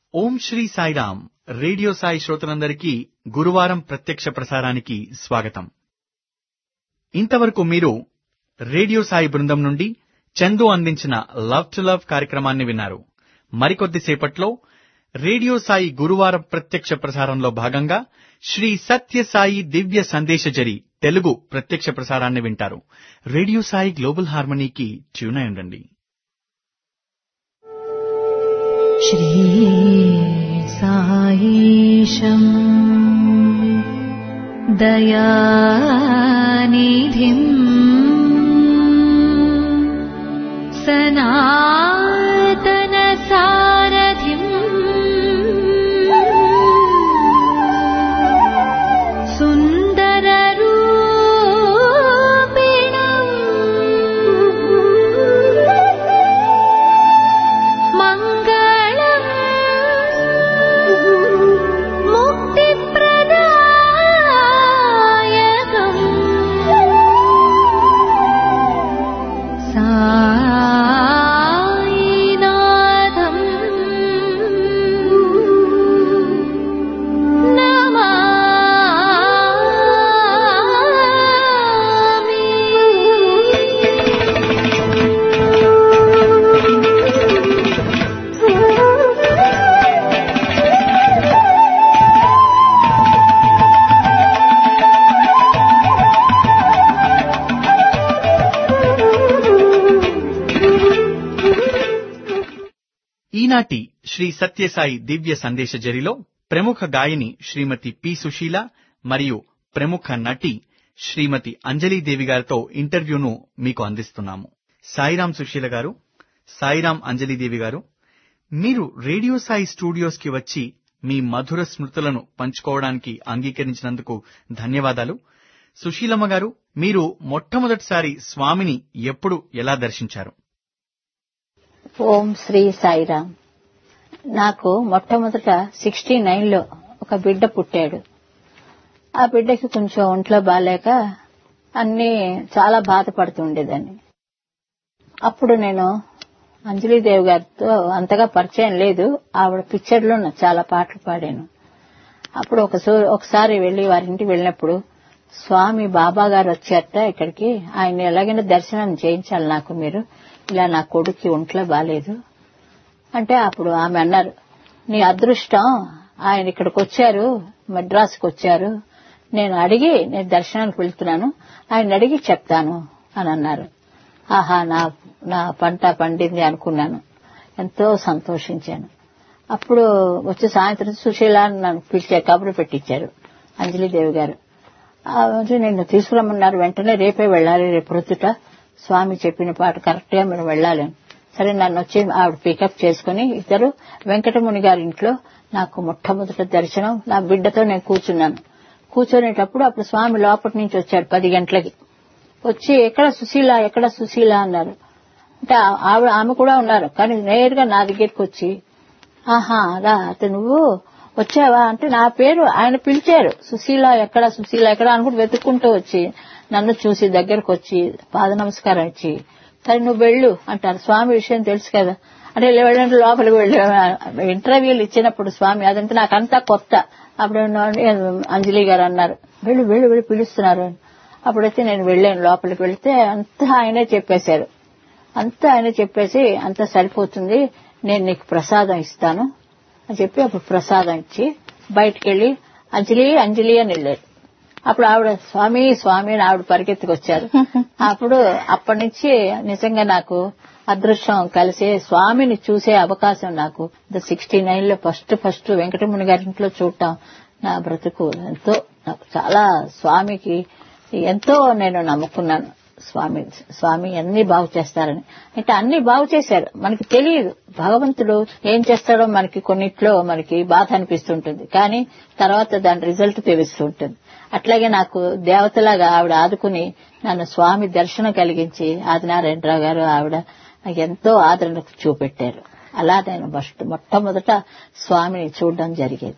ఓం Shri Sairam radio Sai శ్రోతలందరికీ గురువారం ప్రత్యక్ష ప్రసారానికి స్వాగతం ఇంతవరకు మీరు రేడియో సాయి బృందం నుండి చందు అందించిన లవ్ టు లవ్ కార్యక్రమాన్ని విన్నారు మరికొద్ది సేపట్లో రేడియో సాయి గురువారం ప్రత్యక్ష ప్రసారంలో భాగంగా శ్రీ సత్య సాయి దివ్య సందేశజరి తెలుగు ప్రత్యక్ష ప్రసారాన్ని వింటారు రేడియో సాయి గ్లోబల్ హార్మనీకి ట్యూన్ అయి ఉండండి श्रीसायीशम् दयानिधिम् सनातनसारथिम् सुन्दररूपिणम् मङ्गलम् मुक्तिप्रदायकम् सायिनाथम् ఈనాటి శ్రీ సత్యసాయి దివ్య సందేశ జరిలో ప్రముఖ గాయని శ్రీమతి పి సుశీల మరియు ప్రముఖ నటి శ్రీమతి అంజలీదేవి గారితో ఇంటర్వ్యూను మీకు అందిస్తున్నాము సాయిరాం సుశీల గారు సాయిరాం అంజలీదేవి గారు మీరు రేడియో సాయి స్టూడియోస్ కి వచ్చి మీ మధుర స్మృతులను పంచుకోవడానికి అంగీకరించినందుకు ధన్యవాదాలు సుశీలమ్మ గారు మీరు మొట్టమొదటిసారి స్వామిని ఎప్పుడు ఎలా దర్శించారు ఓం శ్రీ సాయిరామ్ నాకు మొట్టమొదట సిక్స్టీ నైన్లో ఒక బిడ్డ పుట్టాడు ఆ బిడ్డకి కొంచెం ఒంట్లో బాగాలేక అన్ని చాలా బాధపడుతుండేదాన్ని అప్పుడు నేను అంజలీదేవి గారితో అంతగా పరిచయం లేదు ఆవిడ పిక్చర్లో నాకు చాలా పాటలు పాడాను అప్పుడు ఒక ఒకసారి వెళ్లి వారింటికి వెళ్ళినప్పుడు స్వామి బాబా గారు వచ్చారట ఇక్కడికి ఆయన ఎలాగైనా దర్శనం చేయించాలి నాకు మీరు ఇలా నా కొడుక్కి ఒంట్లో బాలేదు అంటే అప్పుడు ఆమె అన్నారు నీ అదృష్టం ఆయన ఇక్కడికి వచ్చారు మద్రాసుకు వచ్చారు నేను అడిగి నేను దర్శనానికి వెళ్తున్నాను ఆయన అడిగి చెప్తాను అని అన్నారు ఆహా నా నా పంట పండింది అనుకున్నాను ఎంతో సంతోషించాను అప్పుడు వచ్చి సాయంత్రం సుశీల అని నన్ను పిలిచారు కబురు పెట్టించారు అంజలిదేవి గారు ఆ రోజు నేను తీసుకురమ్మన్నారు వెంటనే రేపే వెళ్ళాలి రేపు ప్రొద్దుట స్వామి చెప్పిన పాట కరెక్ట్ గా మీరు వెళ్ళాలి అని. సరే నన్ను వచ్చి ఆవిడ పికప్ చేసుకుని ఇద్దరు వెంకటముని గారి ఇంట్లో నాకు మొట్టమొదటి దర్శనం నా బిడ్డతో నేను కూర్చున్నాను కూర్చునేటప్పుడు అప్పుడు స్వామి లోపటి నుంచి వచ్చాడు పది గంటలకి వచ్చి ఎక్కడ సుశీల ఎక్కడ సుశీల అన్నారు అంటే ఆవిడ ఆమె కూడా ఉన్నారు కానీ నేరుగా నా దగ్గరికి వచ్చి ఆహా రా అత నువ్వు వచ్చావా అంటే నా పేరు ఆయన పిలిచారు సుశీల ఎక్కడ సుశీల ఎక్కడ అనుకుంటూ వెతుక్కుంటూ వచ్చి నన్ను చూసి దగ్గరకు వచ్చి పాద నమస్కారం ఇచ్చి సరే నువ్వు వెళ్ళు అంటారు స్వామి విషయం తెలుసు కదా అంటే వెళ్ళండి లోపలికి వెళ్ళి ఇంటర్వ్యూలు ఇచ్చినప్పుడు స్వామి అదంటే నాకంతా కొత్త అప్పుడు అంజలి గారు అన్నారు వెళ్ళు వెళ్ళు వెళ్ళి పిలుస్తున్నారు అని అప్పుడైతే నేను వెళ్ళాను లోపలికి వెళ్తే అంతా ఆయనే చెప్పేశారు అంతా ఆయన చెప్పేసి అంతా సరిపోతుంది నేను నీకు ప్రసాదం ఇస్తాను అని చెప్పి అప్పుడు ప్రసాదం ఇచ్చి బయటికి వెళ్లి అంజలి అంజలి అని వెళ్ళారు అప్పుడు ఆవిడ స్వామి స్వామి అని ఆవిడ పరిగెత్తుకొచ్చారు అప్పుడు అప్పటి నుంచి నిజంగా నాకు అదృష్టం కలిసి స్వామిని చూసే అవకాశం నాకు సిక్స్టీ నైన్ లో ఫస్ట్ ఫస్ట్ వెంకటముని గారి ఇంట్లో చూడటం నా బ్రతుకు ఎంతో నాకు చాలా స్వామికి ఎంతో నేను నమ్ముకున్నాను స్వామి స్వామి అన్ని బాగు చేస్తారని అంటే అన్ని బాగు చేశారు మనకి తెలియదు భగవంతుడు ఏం చేస్తాడో మనకి కొన్నిట్లో మనకి బాధ అనిపిస్తుంటుంది కానీ తర్వాత దాని రిజల్ట్ తెలుస్తూ ఉంటుంది అట్లాగే నాకు దేవతలాగా ఆవిడ ఆదుకుని నన్ను స్వామి దర్శనం కలిగించి ఆదినారాయణరావు గారు ఆవిడ నాకు ఎంతో ఆదరణ చూపెట్టారు అలా నేను ఫస్ట్ మొట్టమొదట స్వామిని చూడడం జరిగేది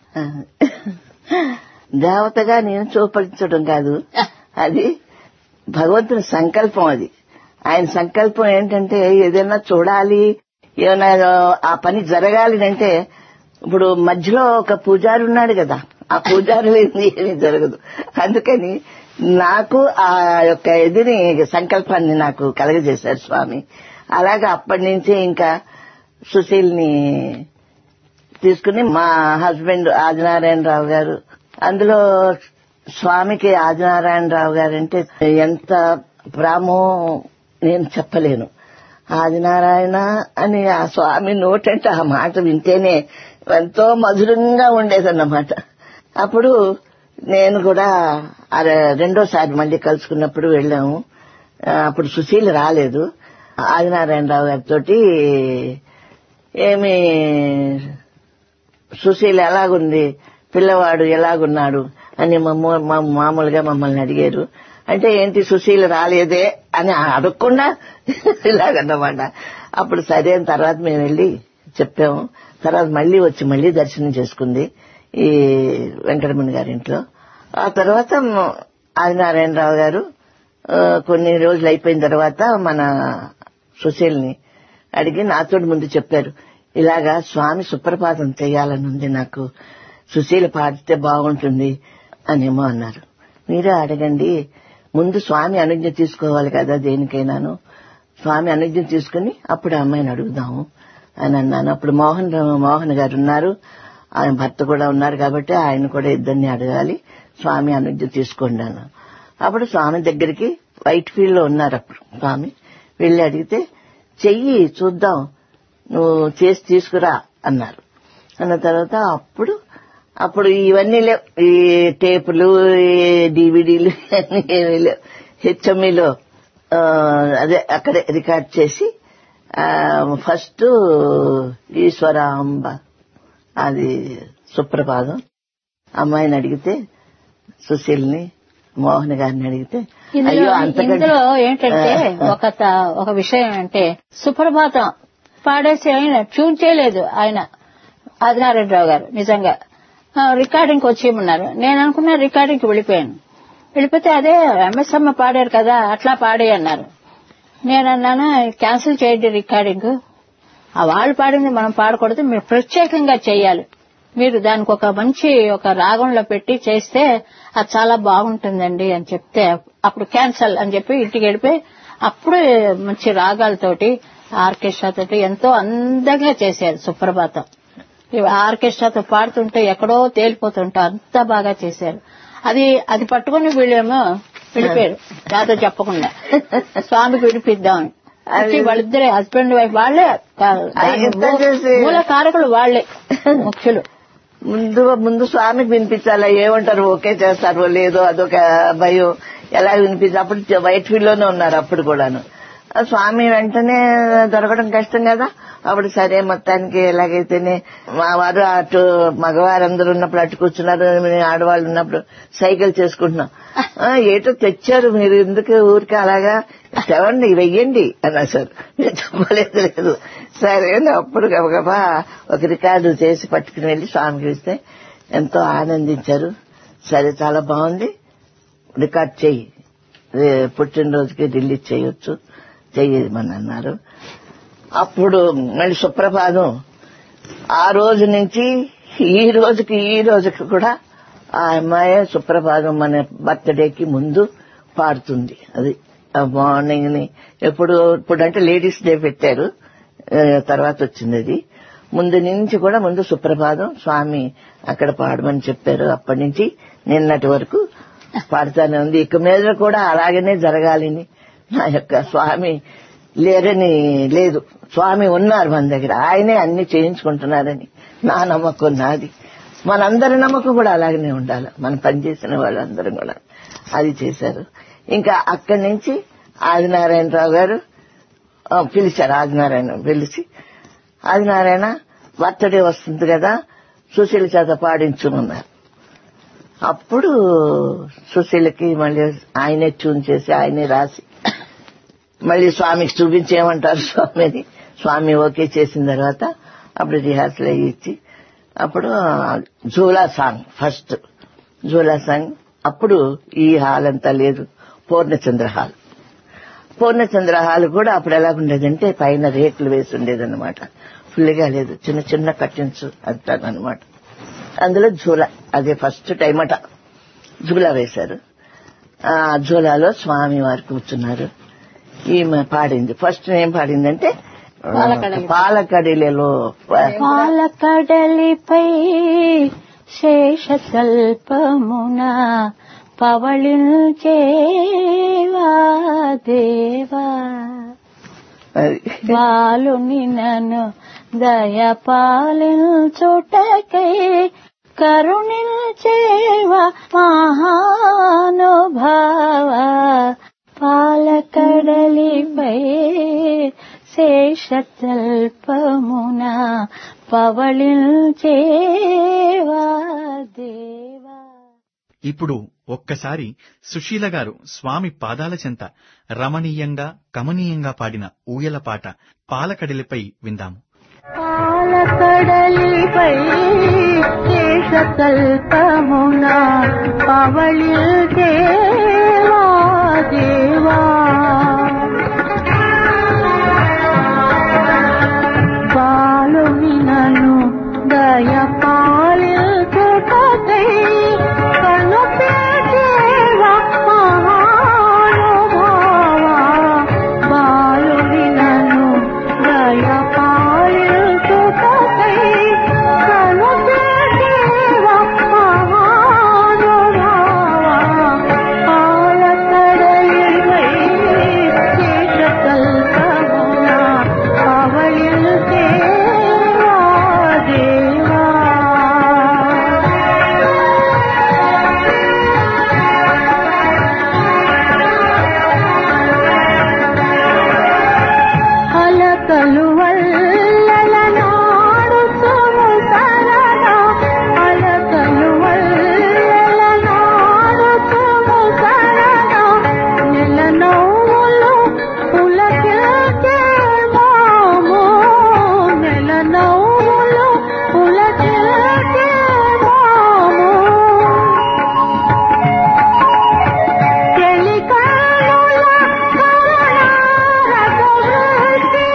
దేవతగా నేను చూపించడం కాదు అది భగవంతుని సంకల్పం అది ఆయన సంకల్పం ఏంటంటే ఏదైనా చూడాలి ఏమైనా ఆ పని జరగాలి అంటే ఇప్పుడు మధ్యలో ఒక పూజారి ఉన్నాడు కదా ఆ పూజారి లేనిది ఏమీ జరగదు అందుకని నాకు ఆ యొక్క ఎదిని సంకల్పాన్ని నాకు కలగజేశారు స్వామి అలాగే అప్పటి నుంచి ఇంకా సుశీల్ని తీసుకుని మా హస్బెండ్ ఆదినారాయణరావు గారు అందులో స్వామికి ఆదినారాయణరావు గారు అంటే ఎంత ప్రామో నేను చెప్పలేను ఆదినారాయణ అని ఆ స్వామి నోటంటే ఆ మాట వింటేనే ఎంతో మధురంగా ఉండేదన్నమాట అప్పుడు నేను కూడా ఆ రె- రెండోసారి మళ్ళీ కలుసుకున్నప్పుడు వెళ్ళాము ఆ, అప్పుడు సుశీల్ రాలేదు ఆదినారాయణరావు గారితో ఏమి సుశీల్ ఎలాగుంది పిల్లవాడు ఎలాగున్నాడు అని మమ్మ- మా మామూలుగా మమ్మల్ని అడిగారు అంటే ఏంటి సుశీల్ రాలేదే అని అడగకుండా ఇలాగన్నమాట అప్పుడు సరే అని తర్వాత మేము వెళ్ళి చెప్పాము తర్వాత మళ్ళీ వచ్చి మళ్ళీ దర్శనం చేసుకుంది ఈ వెంకటరమణ గారి ఇంట్లో ఆ తర్వాత మ- ఆదినారాయణరావు గారు ఆ, కొన్ని రోజులు అయిపోయిన తర్వాత మన సుశీల్ని అడిగి నాతో ముందు చెప్పారు ఇలాగా స్వామి సుప్రభాతం చేయాలని ఉంది నాకు సుశీల పాడితే బాగుంటుంది అనేమో అన్నారు మీరే అడగండి ముందు స్వామి అనుజ్ఞ తీసుకోవాలి కదా దేనికైనాను స్వామి అనుజ్ఞ తీసుకుని అప్పుడు ఆ అమ్మాయిని అడుగుదాము అని అన్నాను అప్పుడు మోహన్ మోహన్ గారు ఉన్నారు ఆయన భర్త కూడా ఉన్నారు కాబట్టి ఆయన కూడా ఇద్దరిని అడగాలి స్వామి అనుజ్ఞ తీసుకోండి అన్నాను అప్పుడు స్వామి దగ్గరికి వైట్ ఫీల్డ్ లో ఉన్నారు అప్పుడు స్వామి వెళ్ళి అడిగితే చెయ్యి చూద్దాం నువ్వు చేసి తీసుకురా అన్నారు అన్న తర్వాత అప్పుడు అప్పుడు ఇవన్నీ లేవు ఈ టేపులు ఈ డివిడీలు ఇవన్నీ ఏమీ లేవు హెచ్ఎంఈలో అదే అక్కడే రికార్డ్ చేసి ఆ, ఫస్ట్ ఈశ్వరాంబ అది సుప్రభాతం అమ్మాయిని అడిగితే సుశీల్ని మోహన్ గారిని అడిగితే ఇందులో అయ్యో అంతకంటే ఇందులో ఏంటంటే ఆ, ఒక త- ఒక విషయం అంటే సుప్రభాతం పాడేసి ఆయన ట్యూన్ చేయలేదు ఆయన ఆదినారాయణరావు గారు నిజంగా రికార్డింగ్ వచ్చేయమన్నారు నేను అనుకున్నా రికార్డింగ్కి వెళ్ళిపోయాను వెళ్ళిపోతే అదే ఎంఎస్ అమ్మ పాడారు కదా అట్లా పాడే అన్నారు నేను అన్నాను క్యాన్సిల్ చేయండి రికార్డింగ్ ఆ వాళ్ళు పాడింది మనం పాడకూడదు మీరు ప్రత్యేకంగా చేయాలి మీరు దానికి ఒక మంచి ఒక రాగంలో పెట్టి చేస్తే అది చాలా బాగుంటుందండి అని చెప్తే అప్పుడు క్యాన్సల్ అని చెప్పి ఇంటికి వెళ్ళిపోయి అప్పుడు మంచి రాగాలతోటి ఆర్కెస్ట్రా తోటి ఎంతో అందంగా చేశారు సుప్రభాతం ఇవి ఆర్కెస్ట్రాతో పాడుతుంటే ఎక్కడో తేలిపోతుంటే అంత బాగా చేశారు అది అది పట్టుకుని వీళ్ళేమో వెళ్ళిపోయారు నాతో చెప్పకుండా స్వామికి విడిపిద్దామని వచ్చి వాళ్ళిద్దరే హస్బెండ్ వైఫ్ వాళ్లే అది ఎంత చేసి- మూల కారకులు వాళ్లే ముఖ్యులు ముందు ముందు స్వామికి వినిపించాలా ఏమంటారు ఓకే చేస్తారో లేదో అదొక భయం ఎలా వినిపించాలి అప్పుడు వైట్ ఫీల్డ్ లోనే ఉన్నారు అప్పుడు కూడాను ఆ స్వామి వెంటనే దొరకడం కష్టం కదా అప్పుడు సరే మొత్తానికి ఎలాగైతేనే మా వారు అటు మగవారు అందరూ ఉన్నప్పుడు అటు కూర్చున్నారు మేము ఆడవాళ్ళు ఉన్నప్పుడు సైకిల్ చేసుకుంటున్నాం ఆ, ఏటో తెచ్చారు మీరు ఎందుకు ఊరికే అలాగా తెవండి వెయ్యండి అన్నా సార్ నేను చెప్పలేదు లేదు సరే అని అప్పుడు గబగబా ఒక రికార్డు చేసి పట్టుకుని వెళ్లి స్వామికి ఇస్తే ఎంతో ఆనందించారు సరే చాలా బాగుంది రికార్డ్ చెయ్యి రే- పుట్టినరోజుకి రిలీజ్ చేయొచ్చు చెయ్యమని అన్నారు అప్పుడు మళ్ళీ సుప్రభాతం ఆ రోజు నుంచి ఈ రోజుకి ఈ రోజుకి కూడా ఆ అమ్మాయి సుప్రభాతం మన బర్త్డేకి ముందు పాడుతుంది అది మార్నింగ్ ని ఎప్పుడు ఇప్పుడు అంటే లేడీస్ డే పెట్టారు ఆ, తర్వాత వచ్చింది అది ముందు నుంచి కూడా ముందు సుప్రభాతం స్వామి అక్కడ పాడమని చెప్పారు అప్పటి నుంచి నిన్నటి వరకు పాడుతానే ఉంది ఇక మీద కూడా అలాగనే జరగాలని నా యొక్క స్వామి లేరని లేదు స్వామి ఉన్నారు మన దగ్గర ఆయనే అన్ని చేయించుకుంటున్నారని నా నమ్మకం నాది మనందరి నమ్మకం కూడా అలాగనే ఉండాలి మనం పనిచేసిన వాళ్ళందరం కూడా అది చేశారు ఇంకా అక్కడి నుంచి ఆదినారాయణరావు గారు ఆ, పిలిచారు ఆదినారాయణ పిలిచి ఆదినారాయణ బర్త్డే వస్తుంది కదా సుశీల చేత పాడించుమన్నారు అప్పుడు సుశీలకి మళ్ళీ ఆయనే ట్యూన్ చేసి ఆయనే రాసి మళ్ళీ స్వామికి చూపించేయమంటారు స్వామిని స్వామి ఓకే చేసిన తర్వాత అప్పుడు రిహార్సల్ అయ్యి ఇచ్చి అప్పుడు జూలా సాంగ్ ఫస్ట్ జూలా సాంగ్ అప్పుడు ఈ హాల్ అంతా లేదు పూర్ణచంద్ర హాల్ పూర్ణచంద్ర హాల్ కూడా అప్పుడు ఎలా ఉండేదంటే పైన రేకులు వేసి ఉండేదన్నమాట ఫుల్గా లేదు చిన్న చిన్న కర్టెన్స్ అంటానమాట అందులో జూల అదే ఫస్ట్ టైం అట జూలా వేశారు ఆ జూలాలో స్వామి వారు కూర్చున్నారు ఈమె పాడింది ఫస్ట్ ఏం పాడిందంటే పాలకడలి. పాలకడిలో పాలకడలిపై శేషతల్పమున పవళించేవా దేవా అది. బాలుని నన్ను దయపాలించుటకై కరుణించేవా మహానుభావ పాలకడలిపై శేషతల్పమున పవళించేవా దేవా ఇప్పుడు ఒక్కసారి సుశీల గారు స్వామి పాదాల చెంత రమణీయంగా కమనీయంగా పాడిన ఊయల పాట పాలకడిలిపై విందాము పాలకడలిపై శేషకల్పమున పవళించేవా దేవా బాలుని నన్ను దయపాలించుటకై కనుపెట్టేవా మహానుభావా. బాలుని నన్ను దయపాలించుటకై కనుపెట్టేవా మహానుభావా. పాలకడలిపై శేషకల్పమున పవళించేవా దేవా అలకలు వల్లల నాడు సుముసరణ అలకలు వల్లల నాడు సుముసరణ నెల నవ్వులు పులకిల్చే మాము నెల నవ్వులు పులకిల్చే మాము చెలికానుల కరుణారసవృష్టి.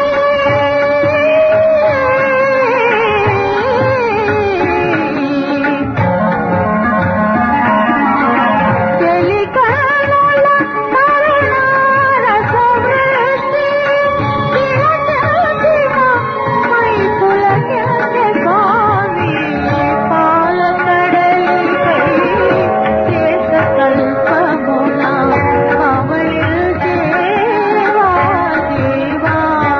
చెలికానుల కరుణారసవృష్టి. తిలకిల్చిన మైపులకిల్చే స్వామి పాలకడలిపై శేషకల్పమున పవళించేవా దేవా.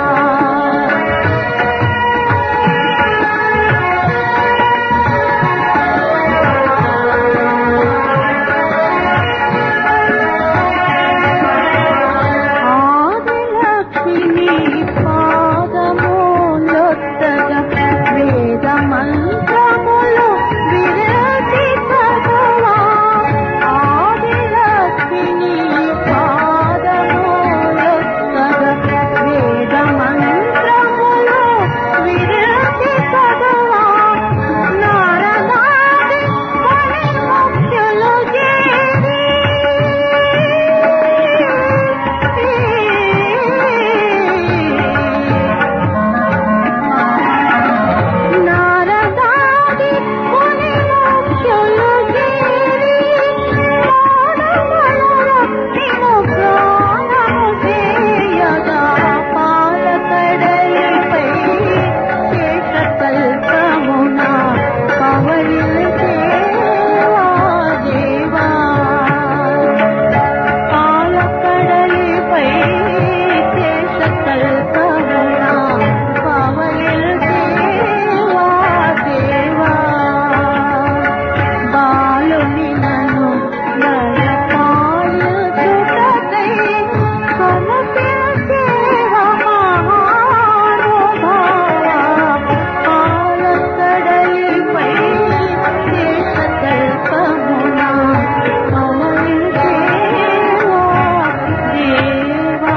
ఆదిలక్ష్మి పాదములొత్తగా వేద మంత్రములు విరచి చదువా. ఆదిలక్ష్మి పాదములొత్తగా వేద మంత్రములు విరచి చదువా. నారదాది మణిముఖ్యులు నారదాది మునిముఖ్యులు నిను ప్రాణము చేయగా పాలకడలిపై శేషకల్పమున పవళించేవా దేవా పాలకడలిపై శేషకల్పమున పవళించేవా దేవా బాలుని నన్ను నడపాలుచుటకై కనుపించేవా మహానుభావా. పాలకడలిపై శేషకల్పమున పవళించేవా దేవా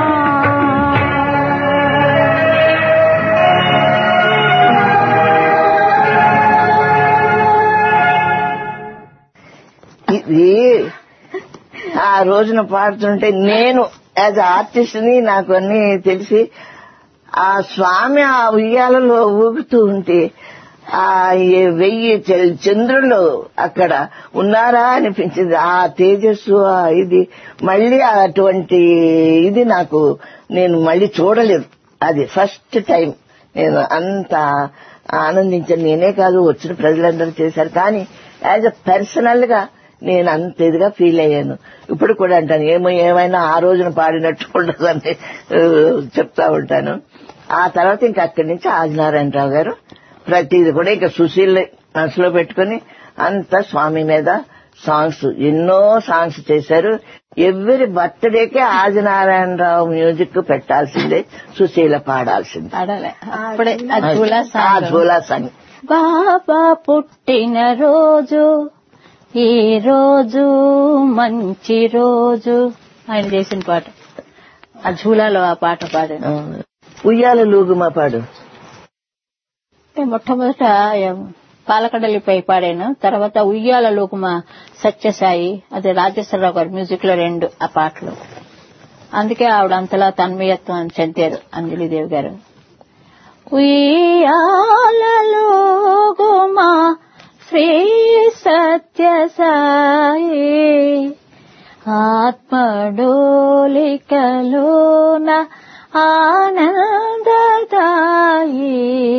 ఇది ఆ రోజున పాడుతుంటే నేను యాజ్ ఆర్టిస్ట్ ని నాకు అన్ని తెలిసి ఆ స్వామి ఆ ఉయ్యాలలో ఊగుతూ ఉంటే ఆ ఏ వెయ్యి చ- చంద్రులు అక్కడ ఉన్నారా అనిపించింది ఆ తేజస్సు ఆ ఇది మళ్ళీ అటువంటి ఇది నాకు నేను మళ్ళీ చూడలేదు అది ఫస్ట్ టైం నేను అంత ఆనందించాను నేనే కాదు వచ్చిన ప్రజలందరూ చేశారు కానీ యాజ్ అ పర్సనల్ గా నేను అంత ఇదిగా ఫీల్ అయ్యాను ఇప్పుడు కూడా అంటాను ఏమో ఏమైనా ఆ రోజున పాడినట్టు ఉండదని ఆ, చెప్తా ఉంటాను ఆ తర్వాత ఇంకా అక్కడి నుంచి ఆదినారాయణరావు గారు ప్రతిది కూడా ఇంకా సుశీల్ మనసులో పెట్టుకుని అంత స్వామి మీద సాంగ్స్ ఎన్నో సాంగ్స్ చేశారు ఎవరి బర్త్డేకే ఆదినారాయణరావు మ్యూజిక్ పెట్టాల్సిందే సుశీల పాడాల్సిందే పాడాలి అప్పుడే అజుల ఆ సాంగ్ జూలా సాంగ్ బాబా పుట్టిన రోజు ఈ రోజు మంచి రోజు ఆయన చేసిన పాట ఆ ఝూలాలో ఆ పాట పాడాను ఆ, ఉయ్యాల లూగుమా పాడు అంటే మొట్టమొదట ఎం, పాలకడలిపై పాడాను తర్వాత ఉయ్యాల లోకుమ సత్యసాయి అదే రాజేశ్వరరావు గారు మ్యూజిక్ లో రెండు ఆ పాటలు అందుకే ఆవిడ అంతలా తన్మయత్వం చెందారు అంజలిదేవి గారు ఉయ్యాలలో గుమా శ్రీ సత్యసాయి ఆత్మడోలికలోన ఆనందదాయి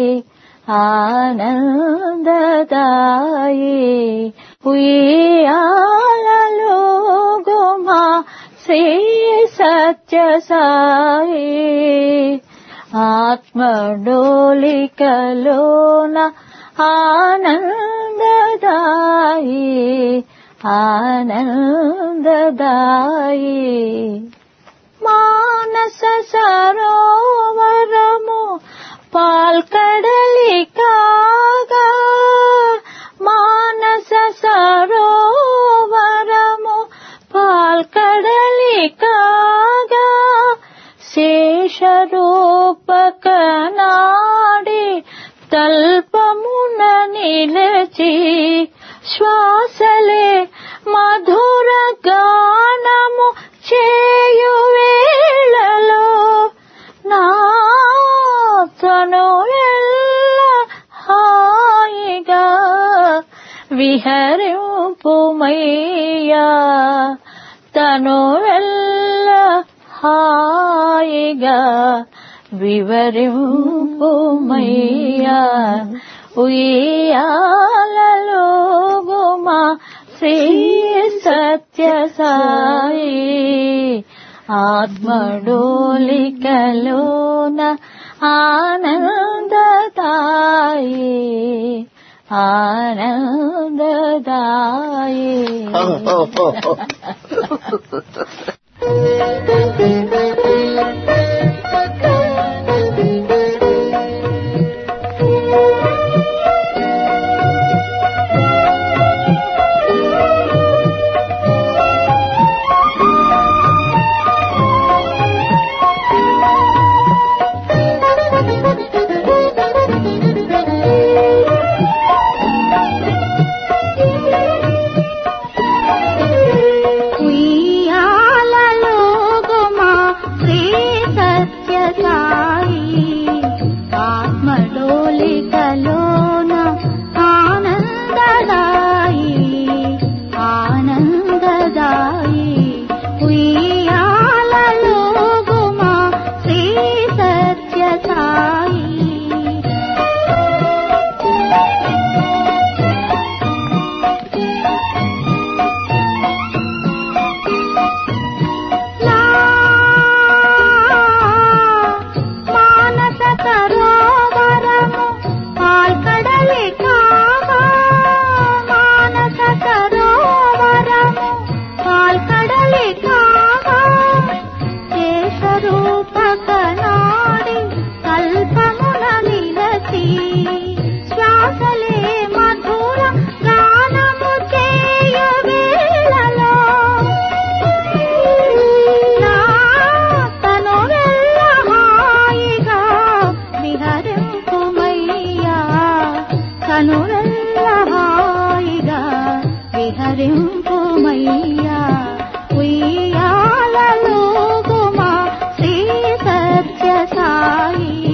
ఆనందదాయి ఉయ్యాలలో గుమా శ్రీ సత్యసాయి ఆత్మడోలికలోన ఆనందదాయి ఆనందదాయి మానస సరోవరము పాల్కడలి కాగా మానస సరోవరము పాల్కడలి కాగా శేషరూపక నాడి తల్పమున నిలచి శ్వాసలే మధుర గానము చేయు వేళలో నా తను ఎల్ల హాయిగా విహరింపుమయ్యా తను ఎల్ల హాయిగా వివరింపుమయ్యా ఉయ్యాలలో గుమా శ్రీ సత్య సాయి ఆత్మడోలికలోన ఆనందదాయి ఆనందదాయి ఉయ్యాలలో గుమా శ్రీ సత్య సాయి ఆత్మడోలికలోన ఆనందదాయి ఆనందదాయి ఉయ్యాలలో గుమా శ్రీ సత్య సాయి మానస సరోవరము పాల్కడలి కాగా మానస సరోవరము పాల్కడలి కాగా శేషరూపక నాడి కల్పమున నిలచి శ్వాసలే మధుర గానము చేయు వేళలో నా తను వెళ్ళ హాయిగా విహరింపుమయ్యా తను వెళ్ళ హాయిగా విహరింపుమయ్యా ఉయ్యాలలో గుమా శ్రీ సత్య సాయి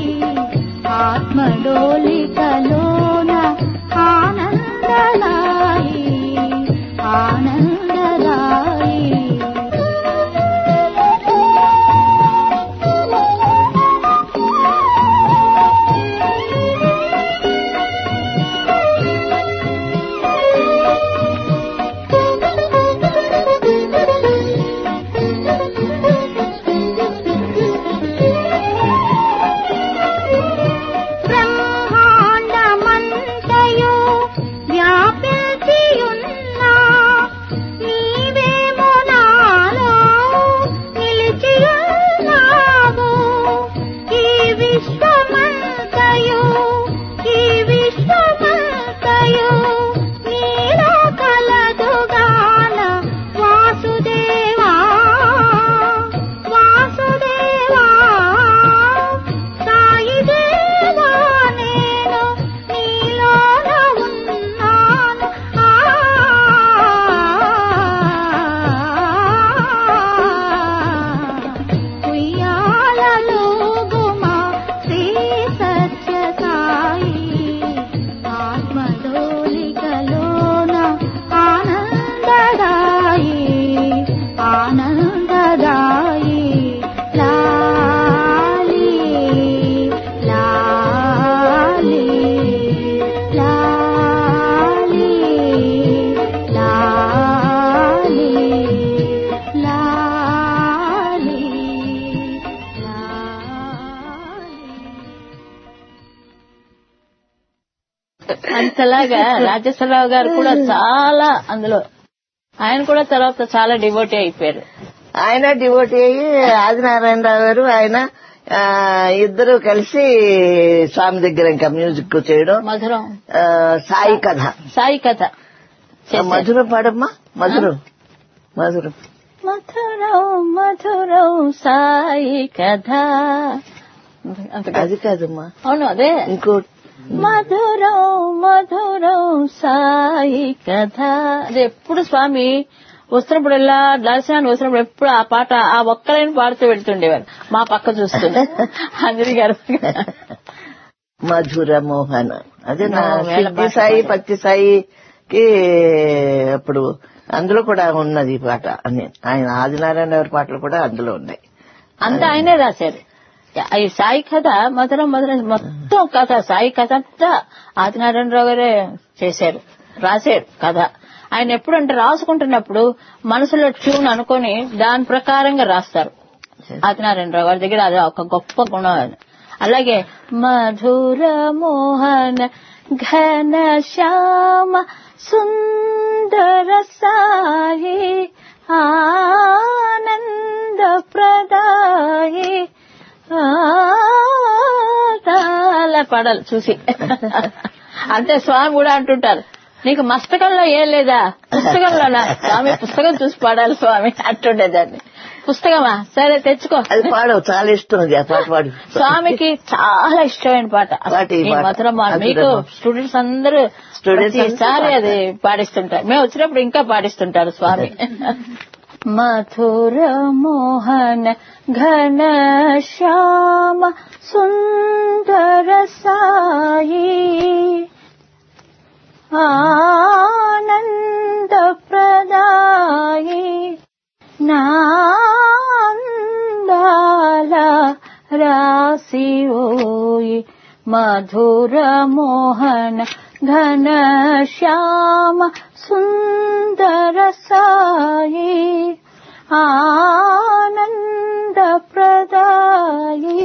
అంతలాగా రాజేశ్వరరావు గారు కూడా చాలా అందులో ఆయన కూడా తర్వాత చాలా డివోటీ అయిపోయారు ఆయన డివోటీ అయ్యి ఆదినారాయణరావు గారు ఆయన ఆ, ఇద్దరు కలిసి స్వామి దగ్గర ఇంకా మ్యూజిక్ చేయడం మధురం ఆ, సాయి కథ సాయి కథ చేశారు. మధురం పాడమ్మా మధురం మధురం మధురం మధురం సాయి కథ అంతగా అది కాదమ్మా అవును అదే ఇంకో మధురం మధురం సాయి కథ అది ఎప్పుడు స్వామి వస్తున్నప్పుడు ఇలా దర్శనానికి వస్తున్నప్పుడు ఎప్పుడు ఆ పాట ఆ ఒక్కలైన పాడుతూ వెళ్తుండేవారు మా పక్క చూస్తుండే అంజలి గారు మధుర మోహన్ అదే నా నా వేళ సిద్ధి పాట సాయి పాడారు. పత్తి సాయికి అప్పుడు అందులో కూడా ఉన్నది ఈ పాట అని ఆయన ఆదినారాయణ గారి పాటలు కూడా అందులో ఉన్నాయి అంతా ఆయనే రాశారు ఈ సాయి కథ మధురం మధురం మొత్తం కథ సాయి కథ అంతా ఆదినారాయణరావు గారే చేశారు రాశారు కథ ఆయన ఎప్పుడంటే రాసుకుంటున్నప్పుడు మనసులో ట్యూన్ అనుకొని దాని ప్రకారంగా రాస్తారు ఆదినారాయణరావు గారి దగ్గర అది ఒక గొప్ప గుణం అది అలాగే మధుర మోహన ఘన శ్యామ సుందర సాయి ఆనంద ప్రదాయి చాలా పడాలి చూసి అంతే స్వామి కూడా అంటుంటారు నీకు మస్తకంలో ఏం లేదా పుస్తకంలోనా స్వామి పుస్తకం చూసి పాడాలి స్వామి అంటుండేదాన్ని పుస్తకమా సరే తెచ్చుకో అది పాడవు చాలా ఇష్టం అది ఆ పాట పాడు స్వామికి చాలా ఇష్టమైన పాట పాట ఈ ఈ పాట. మధురమ మధురమ. మీకు స్టూడెంట్స్ అందరూ Students ప్రతిసారి అందరూ అది పాడిస్తుంటారు మేము వచ్చినప్పుడు ఇంకా పాడిస్తుంటారు స్వామి మధుర మోహన ఘన శ్యామ సుందర సాయి ఆనంద ప్రదాయి నాందాల రాసి ఓయి మధుర మోహన ఘన శ్యామ సుందర సాయి ఆనంద ప్రదాయి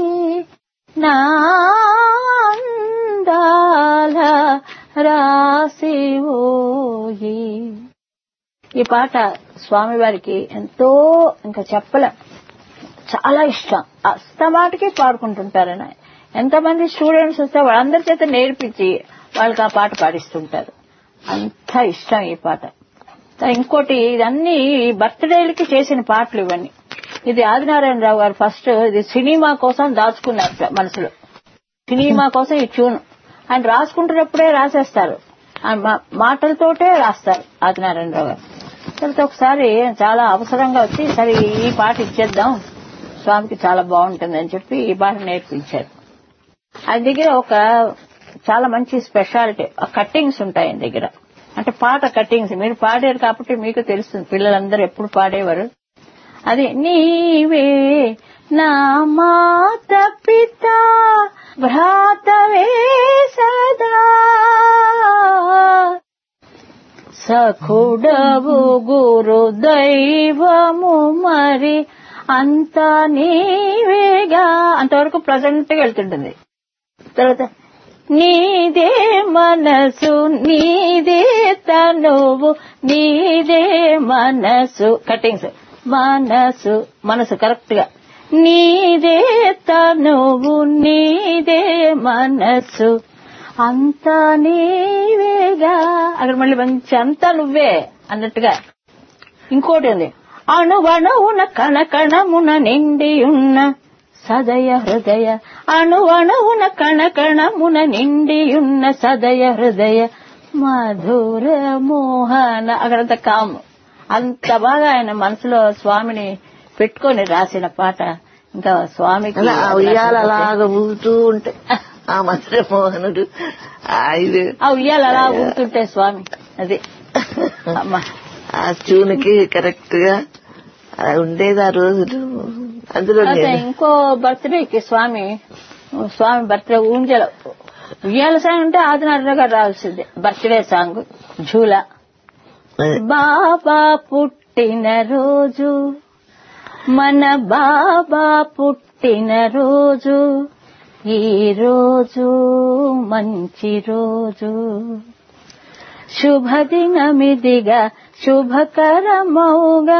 నాందాల రాసి ఓయి ఈ పాట స్వామివారికి ఎంతో ఇంకా చెప్పలేం చాలా ఇష్టం అస్తమాటికి పాడుకుంటుంటారని ఎంతమంది స్టూడెంట్స్ వస్తే వాళ్ళందరి చేత నేర్పించి వాళ్ళకి ఆ పాట పాడిస్తుంటారు అంత ఇష్టం ఈ పాట ఇంకోటి ఇదన్నీ బర్త్డేలకి చేసిన పాటలు ఇవన్నీ ఇది ఆదినారాయణరావు గారు ఫస్ట్ ఇది సినిమా కోసం దాచుకున్నారు మనసులో సినిమా కోసం ఈ ట్యూన్ ఆయన రాసుకుంటున్నప్పుడే రాసేస్తారు ఆయన మా- మాటలతోటే రాస్తారు ఆదినారాయణరావు గారు తర్వాత ఒకసారి చాలా అవసరంగా వచ్చి సరే ఈ పాట ఇచ్చేద్దాం స్వామికి చాలా బాగుంటుంది అని చెప్పి ఈ పాట నేర్పించారు ఆయన దగ్గర ఒక చాలా మంచి స్పెషాలిటీ కట్టింగ్స్ ఉంటాయి ఆయన దగ్గర అంటే పాట కట్టింగ్స్ మీరు పాడారు కాబట్టి మీకు తెలుస్తుంది పిల్లలందరూ ఎప్పుడు పాడేవారు అది నీవే నా మాత పిత భ్రాతవే సదా సఖుడవు గురు దైవము మరి అంత నీవేగా అంతవరకు ప్రజెంట్ గా వెళ్తుంటుంది తర్వాత నీదే మనసు నీదే తనువు నీదే మనసు కటింగ్స్ మనసు మనసు కరెక్ట్ గా నీదే తనువు నీదే మనసు అంతా నీవేగా అక్కడ మళ్ళీ మంచి అంతా నువ్వే అన్నట్టుగా ఇంకోటి ఉంది అణువణువున కణకణమున నిండి ఉన్న సదయ హృదయ అణువణువున కణకణమున నిండి ఉన్న సదయ హృదయ మధుర మోహన అక్కడంత కాము అంత బాగా ఆయన మనసులో స్వామిని పెట్టుకొని రాసిన పాట ఇంకా స్వామికి అలా ఆ ఉయ్యాల అలాగ ఊగుతూ ఉంటాయి ఆ మధుర మోహనుడు ఆ ఇది ఆ ఉయ్యాలు అలా ఊగుతుంటే స్వామి అది అమ్మా ఆ ట్యూన్కి కరెక్ట్ గా అలా ఉండేది ఆ రోజులు అందులో తర్వాత నేను ఇంకో బర్త్డేకి స్వామి స్వామి బర్త్డే ఊంజల ఉయ్యాల సాంగ్ అంటే ఆదినారాయణ గారు రావాల్సిందే బర్త్డే సాంగ్ ఝూలా బాబా పుట్టిన రోజు మన బాబా పుట్టిన రోజు ఈ రోజు మంచి రోజు శుభదినమిదిగా శుభకరమౌగా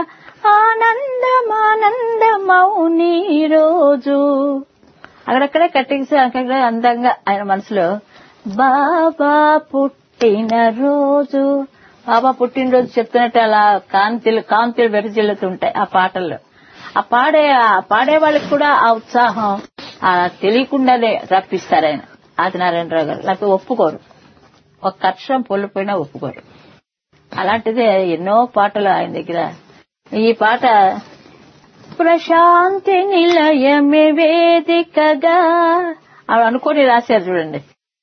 ఆనందమానందమౌని రోజు అక్కడక్కడే కట్టించి అక్కడ అందంగా ఆయన మనసులో బాబా పుట్టిన రోజు బాబా పుట్టినరోజు చెప్తున్నట్టు అలా కాంతిలు కాంతిలు వెరజిల్లుతుంటాయి ఆ పాటల్లో ఆ పాడే ఆ పాడే వాళ్ళకి కూడా ఆ ఉత్సాహం ఆ తెలియకుండానే రప్పిస్తారు ఆయన ఆదినారాయణరావు గారు లేకపోతే ఒప్పుకోరు ఒక కక్షం పొల్లిపోయినా ఒప్పుకోరు అలాంటిదే ఎన్నో పాటలు ఆయన దగ్గర ఈ పాట ప్రశాంతి నిలయమే వేదికగా అవి అనుకొని రాశారు చూడండి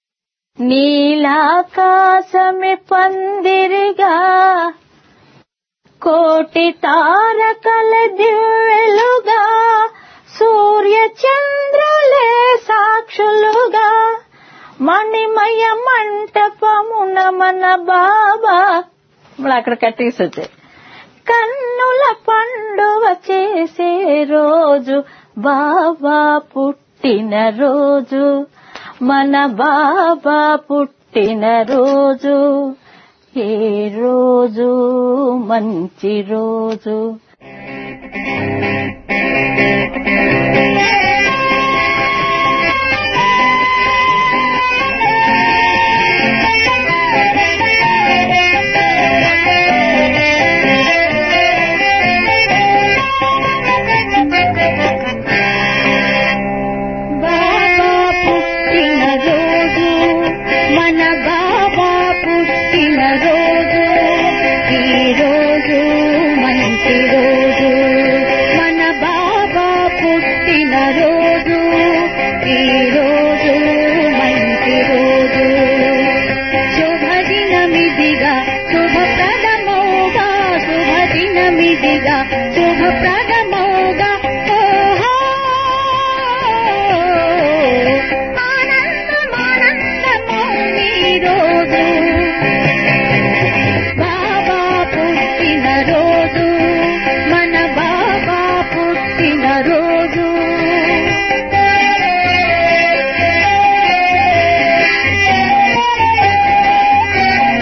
నీలాకాశమే పందిరిగా కోటి తారకల దివ్వెలుగా సూర్య చంద్రులే సాక్షులుగా మణిమయ మంటపమున మన బాబా ఇప్పుడు అక్కడ కట్టేసి వచ్చాయి కన్నుల పండుగ చేసే రోజు బాబా పుట్టిన రోజు మన బాబా పుట్టిన రోజు ఏ రోజు మంచి రోజు బాబా పుట్టిన రోజు మన బాబా పుట్టిన రోజు ఈ రోజు మంచి రోజు మన బాబా పుట్టిన రోజు ఈ రోజు మంచి రోజు శుభదినమిదిగా శుభప్రదమౌగా శుభదినమిదిగా శుభప్రదమౌగా ఓహో ఆనందమానందమౌని రోజు బాబా పుట్టిన రోజు మన బాబా పుట్టిన రోజు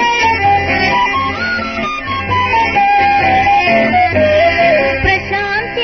ప్రశాంత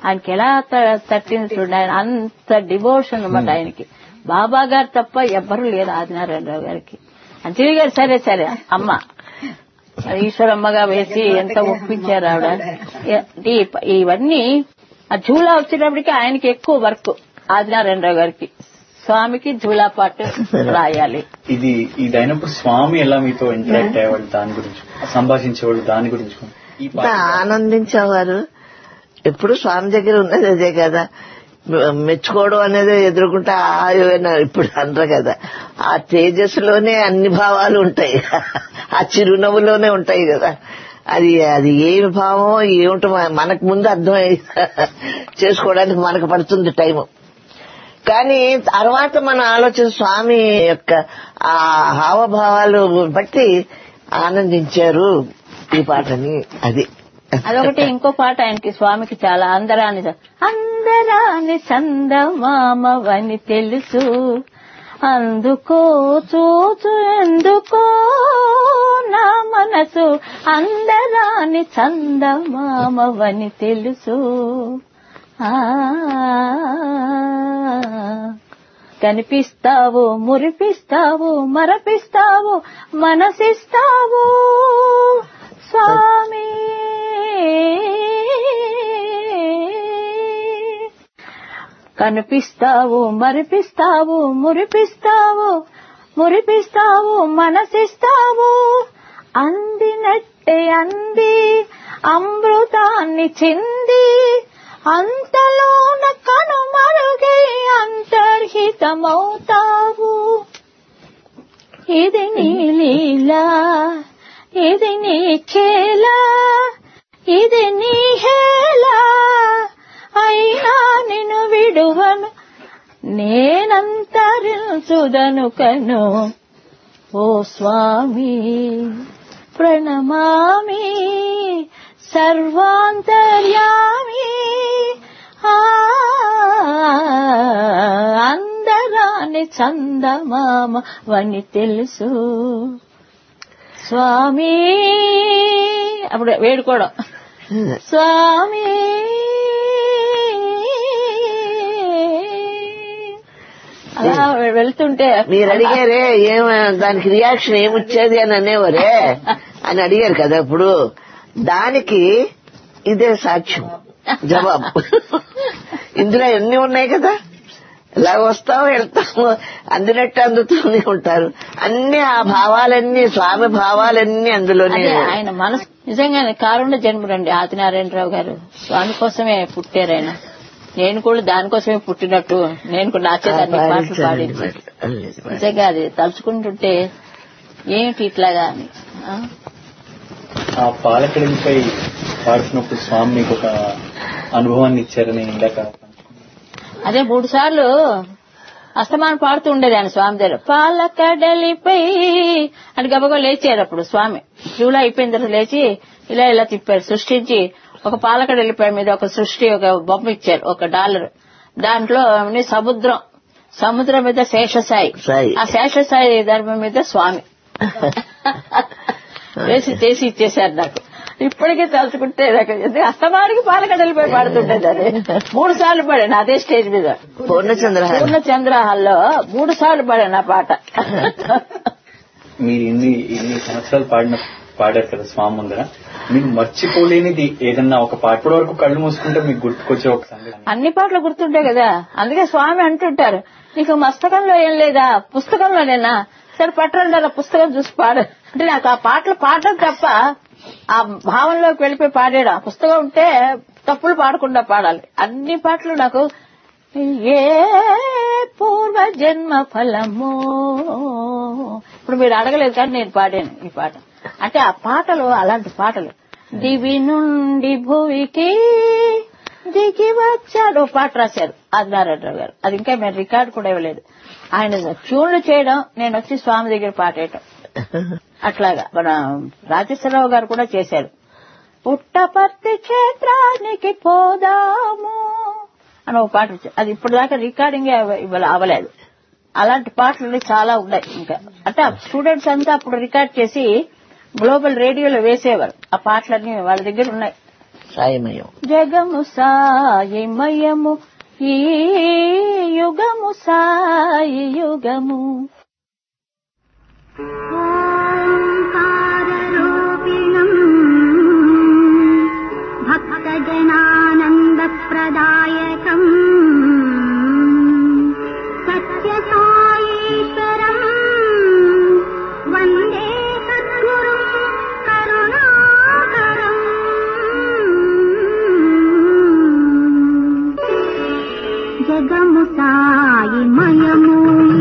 ఆయనకి ఎలా త- తట్టింది చూడండి ఆయన అంత డివోషన్ అన్నమాట ఆయనకి బాబా గారు తప్ప ఎవ్వరూ లేరు ఆదినారాయణరావు గారికి అంజలి గారు సరే సరే అమ్మ ఈశ్వరమ్మగా వేసి ఎంత ఒప్పించారు ఆవిడ ఏ- ఈ- ఇవన్నీ ఆ జూలా వచ్చేటప్పటికి ఆయనకి ఎక్కువ వర్క్ ఆదినారాయణరావు గారికి స్వామికి జూలా పాటు రాయాలి ఇది ఇది అయినప్పుడు స్వామి ఎలా మీతో ఇంటరాక్ట్ అయ్యేవాళ్ళు దాని గురించి సంభాషించేవాళ్ళు దాని గురించి ఈ ఎంత పాట ఆనందించేవారు ఎప్పుడు స్వామి దగ్గర ఉన్నది అదే కదా మెచ్చుకోవడం అనేది ఎదుర్కొంటే ఆయన ఇప్పుడు అనరు కదా ఆ తేజస్సులోనే అన్ని భావాలు ఉంటాయి ఆ చిరునవ్వులోనే ఉంటాయి కదా అది అది ఏమి భావమో ఏమిటో మనకు ముందు అర్థం చేసుకోవడానికి మనకు పడుతుంది టైము కానీ తర్వాత మన ఆలోచన స్వామి యొక్క ఆ హావభావాలు బట్టి ఆనందించారు ఈ పాటని అది అదొకటి ఇంకో పాట ఆయనకి స్వామికి చాలా అందరాని అందరాని చందమామవని తెలుసు అందుకో చూచు ఎందుకో నా మనసు అందరాని చందమామవని తెలుసు ఆ కనిపిస్తావు మురిపిస్తావు మరపిస్తావు మనసిస్తావు స్వామి కనిపిస్తావు మరిపిస్తావు మురిపిస్తావు మురిపిస్తావు మనసిస్తావు అందినట్టే అంది అమృతాన్ని చింది అంతలోన కనుమరుగై అంతర్హితమవుతావు ఇది నీ లీలా ఇది నీ ఖేలా ఇది నీ హేలా అయినా నిన్ను విడువను నేనంతరించుదను కను ఓ స్వామి ప్రణమామి సర్వాంతర్యామి ఆ, అందరాని చందమామ వని తెలుసు స్వామి అప్పుడు వేడుకోవడం స్వామి అలా వెళ్తుంటే మీరు అడిగారే ఏం దానికి రియాక్షన్ ఏమొచ్చేది అని అనేవారే అని అడిగారు కదా ఇప్పుడు దానికి ఇదే సాక్ష్యం జవాబు ఇందులో ఎన్ని ఉన్నాయి కదా ఇలా వస్తాము వెళ్తాము అందినట్టు అందుతూనే ఉంటారు అన్ని ఆ భావాలన్నీ స్వామి భావాలన్నీ అందులోనే అదే ఆయన మనసు నిజంగానే కారుణ జన్ముడండి ఆదినారాయణరావు గారు స్వామి కోసమే పుట్టారు ఆయన నేను కూడా దానికోసమే పుట్టినట్టు నేను కూడా నాచేదాన్ని పాటలు పాడించి నిజంగా అది తలుచుకుంటుంటే ఏమిటి ఇట్లాగా అని ఆ? ఆ పాలకడిపై పాడుతున్నప్పుడు స్వామి మీకు ఒక అనుభవాన్ని ఇచ్చారని ఇందాక అదే మూడు సార్లు అస్తమానం పాడుతూ ఉండేది ఆయన స్వామి దగ్గర పాలకడలిపై అని గబగబా లేచారు అప్పుడు స్వామి జూలై అయిపోయిన తర్వాత లేచి ఇలా ఇలా తిప్పారు సృష్టించి ఒక పాలకడలిపై మీద ఒక సృష్టి ఒక బొమ్మ ఇచ్చారు ఒక డాలర్ దాంట్లో అన్ని సముద్రం సముద్రం మీద శేషసాయి సాయి. ఆ శేషసాయి ధర్మం మీద స్వామి వేసి చేసి ఇచ్చేశారు నాకు ఇప్పటికే తలుచుకుంటే నాకు ఎందుకు అస్తమానికి పాలకడలిపై పాడుతుంటేది అది మూడు సార్లు పాడాను అదే స్టేజ్ మీద పూర్ణచంద్ర పూర్ణ చంద్రహాల్లో మూడు సార్లు పాడాను ఆ పాట మీరు ఇన్ని ఇన్ని సంవత్సరాలు పాడిన పాడారు కదా స్వామి ముందర మీకు మర్చిపోలేనిది ఏదన్నా ఒక పాట ఇప్పటి వరకు కళ్ళు మూసుకుంటే మీకు గుర్తుకొచ్చే ఒక సంగతి అన్ని పాటలు గుర్తుంటాయి కదా అందుకే స్వామి అంటుంటారు నీకు మస్తకంలో ఏం లేదా పుస్తకంలోనేనా సరే పట్టండి అలా పుస్తకం చూసి పాడు అంటే నాకు ఆ పాటలు పాడడం తప్ప ఆ భావంలోకి వెళ్ళిపోయి పాడాడు ఆ పుస్తకం ఉంటే తప్పులు పాడకుండా పాడాలి అన్ని పాటలు నాకు ఏ పూర్వ జన్మ ఫలము ఇప్పుడు మీరు అడగలేదు కానీ నేను పాడాను ఈ పాట అంటే ఆ పాటలు అలాంటి పాటలు దివి నుండి భూమికి దిగి వచ్చాడు ఓ పాట రాశారు ఆదినారాయణరావు గారు అది ఇంకా మేము రికార్డు కూడా ఇవ్వలేదు ఆయన ట్యూన్లు చేయడం నేను వచ్చి స్వామి దగ్గర పాడేయటం అట్లాగా మన రాజేశ్వరరావు గారు కూడా చేశారు పుట్టపర్తి క్షేత్రానికి పోదాము అని ఒక పాట వచ్చారు అది ఇప్పుడు దాకా రికార్డింగ్ ఇవ్వాలి అవ్వలేదు అలాంటి పాటలు చాలా ఉన్నాయి ఇంకా అంటే స్టూడెంట్స్ అంతా అప్పుడు రికార్డ్ చేసి గ్లోబల్ రేడియోలో వేసేవారు ఆ పాటలన్నీ వాళ్ళ దగ్గర ఉన్నాయి సాయమయం జగము సాయిమయము ఈ యుగము సాయి యుగము ఓంకారరూపిణం భక్తజనానందప్రదాయకం సత్యసాయీశ్వరం వందే సద్గురుం కరుణాకరం జగము సాయి మయము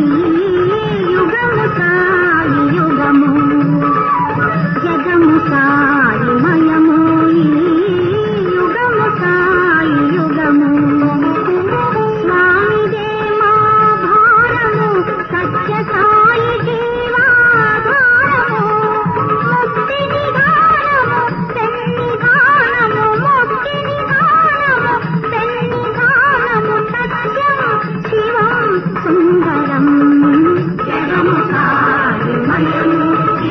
యుగము సాయి యుగము జగము సాయి మయము యుగము సాయి యుగము స్వామిదే మా భారము సత్య సాయి జీవాధారము ముక్తి నిదానము పెన్నిదానము ముక్తి నిదానము పెన్నిదానము సత్యం శివం సుందరం జగము సాయి మయము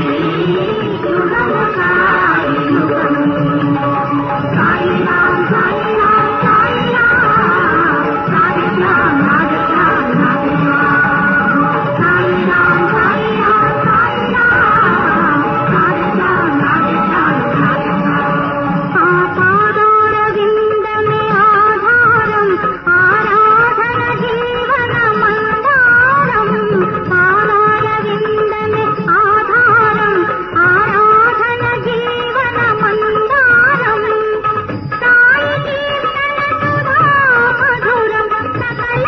యుగము సాయి యుగము సాయి రామ్ సాయి రామ్ సాయి రామ్ సాయి రామ్ నాది రామ్ నాది రామ్ సాయి రామ్ సాయి రామ్ సాయి రామ్ సాయి రామ్ నాది రామ్ నాది రామ్ పాపాదార విందమే ఆధారం ఆరాధన జీవన మందారం పాదార విందమే ఆధారం ఆరాధన జీవన మందారం సాయి కీర్తన సుధా మధురం సకల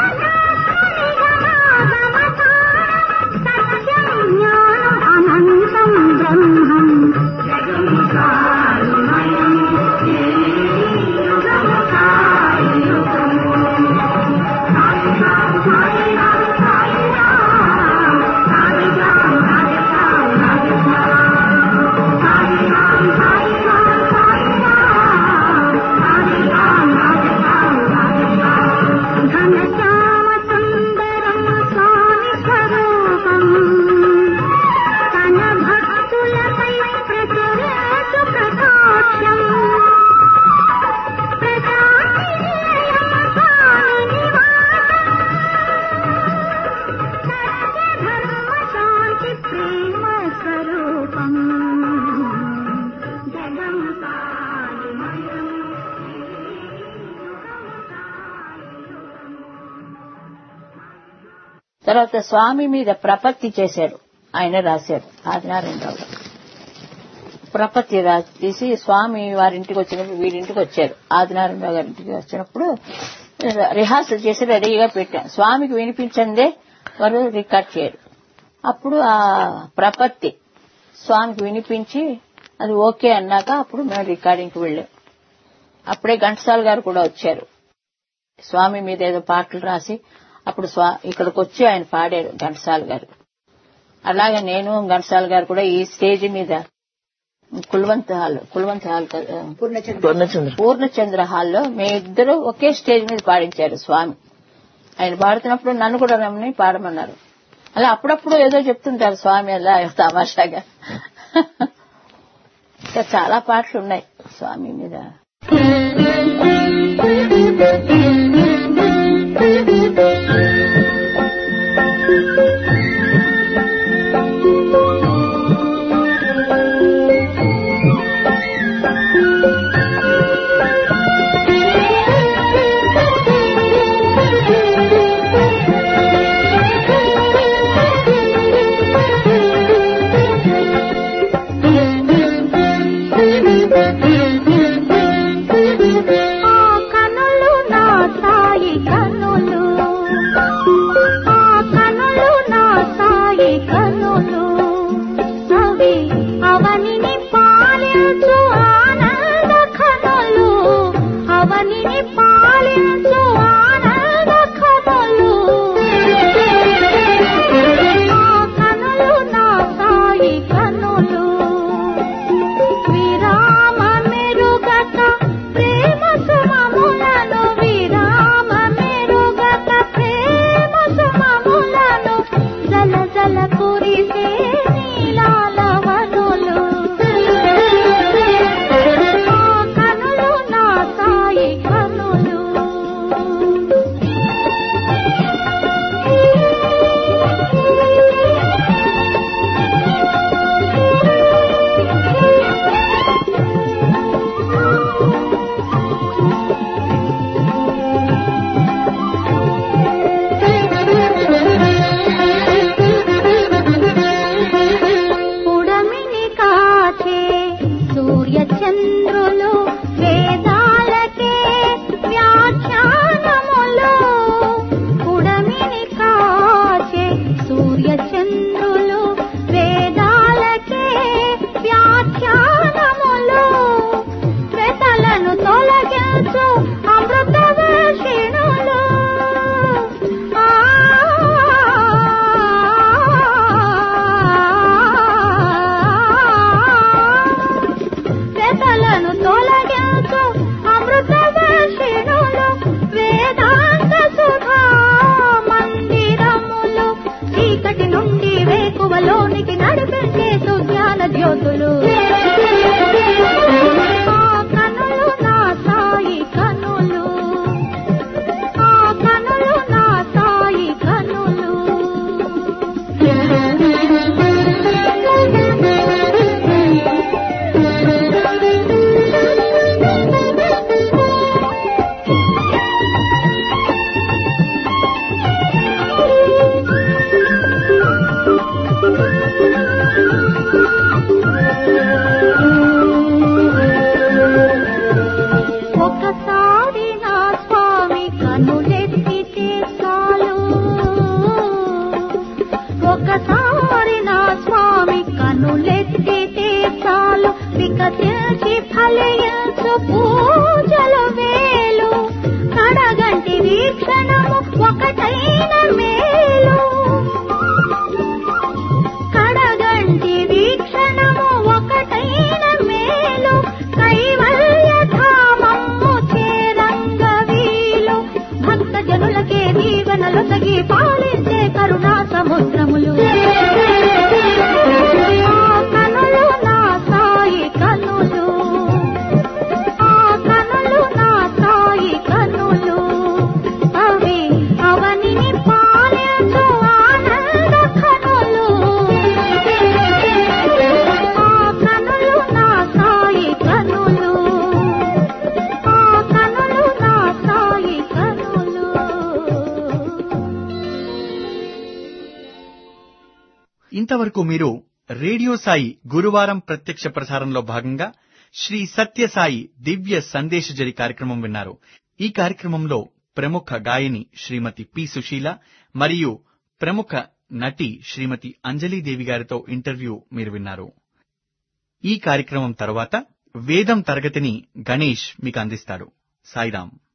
శాస్త్రనిగమాగమసారం సత్యం జ్ఞానం అనంతం బ్రహ్మం జగం సాయి మయం యుగం సాయి యుగం సాయి రామ్ సాయి రామ్ సాయి రామ్ సాయి రామ్ సాయి రామ్ సాయి రామ్ సాయి రామ్ సాయి రామ్ సాయి రామ్ సాయి రామ్ సాయి రామ్ సాయి రామ్ ఘనశ్యామ సుందరం స్వామి స్వరూపం తన భక్తులపై ప్రచురేషు ప్రకాశ్యం ప్రశాంతి నిలయం స్వామి నివాసం సత్య ధర్మ శాంతి ప్రేమ స్వరూపం జగం సాయిమయం తర్వాత స్వామి మీద ప్రపత్తి చేశారు ఆయన రాశారు ఆదినారాయణరావు గారు. ప్రపత్తి రాసి తీసి స్వామి వారింటికి వచ్చినప్పుడు వీరింటికి వచ్చారు ఆదినారాయణరావు గారింటికి వచ్చినప్పుడు రిహార్సల్ చేసి రెడీగా పెట్టాం స్వామికి వినిపించందే వారు రికార్డ్ చేయరు అప్పుడు ఆ ప్రపత్తి స్వామికి వినిపించి అది ఓకే అన్నాక అప్పుడు మేము రికార్డింగ్కి వెళ్ళాం అప్పుడే ఘంటసాల గారు కూడా వచ్చారు స్వామి మీద ఏదో పాటలు రాసి అప్పుడు స్వా ఇక్కడికి వచ్చి ఆయన పాడారు ఘంటసాల గారు అలాగే నేను ఘంటసాల గారు కూడా ఈ స్టేజ్ మీద కుల్వంత్ హాల్ కుల్వంత్ హాల్ కదా, పూర్ణచంద్ర పూర్ణచంద్ర హాల్లో మీ ఇద్దరు ఒకే స్టేజ్ మీద పాడించారు స్వామి ఆయన పాడుతున్నప్పుడు నన్ను కూడా రమ్మని పాడమన్నారు అలా అప్పుడప్పుడు ఏదో చెప్తుంటారు స్వామి అలా తమాషాగా ఇంకా చాలా పాటలు ఉన్నాయి స్వామి మీద ఆ కనులు నా పూజలు వేలు కడగంటి వీక్షణము ఒకటైన మేలు కడగంటి వీక్షణము ఒకటైన మేలు కైవల్య ధామము చేరంగ వీలు భక్త జనులకే దీవెనలు తగి పాలించే కరుణా సముద్రములు ఆ కనులు నా సాయి కనులు ఆ కనులు నా సాయి కనులు అవి అవనిని పాలించు ఆనంద కనులు ఆ కనులు నా సాయి కనులు ఆ కనులు నా సాయి కనులు ఇంతవరకు మీరు రేడియో సాయి గురువారం ప్రత్యక్ష ప్రసారంలో భాగంగా శ్రీ సత్యసాయి దివ్య సందేశజరి కార్యక్రమం విన్నారు ఈ కార్యక్రమంలో ప్రముఖ గాయని శ్రీమతి పి సుశీల మరియు ప్రముఖ నటి శ్రీమతి అంజలీదేవి గారితో ఇంటర్వ్యూ మీరు విన్నారు ఈ కార్యక్రమం తరువాత వేదం తరగతిని గణేష్ మీకు అందిస్తాడు సాయిరాం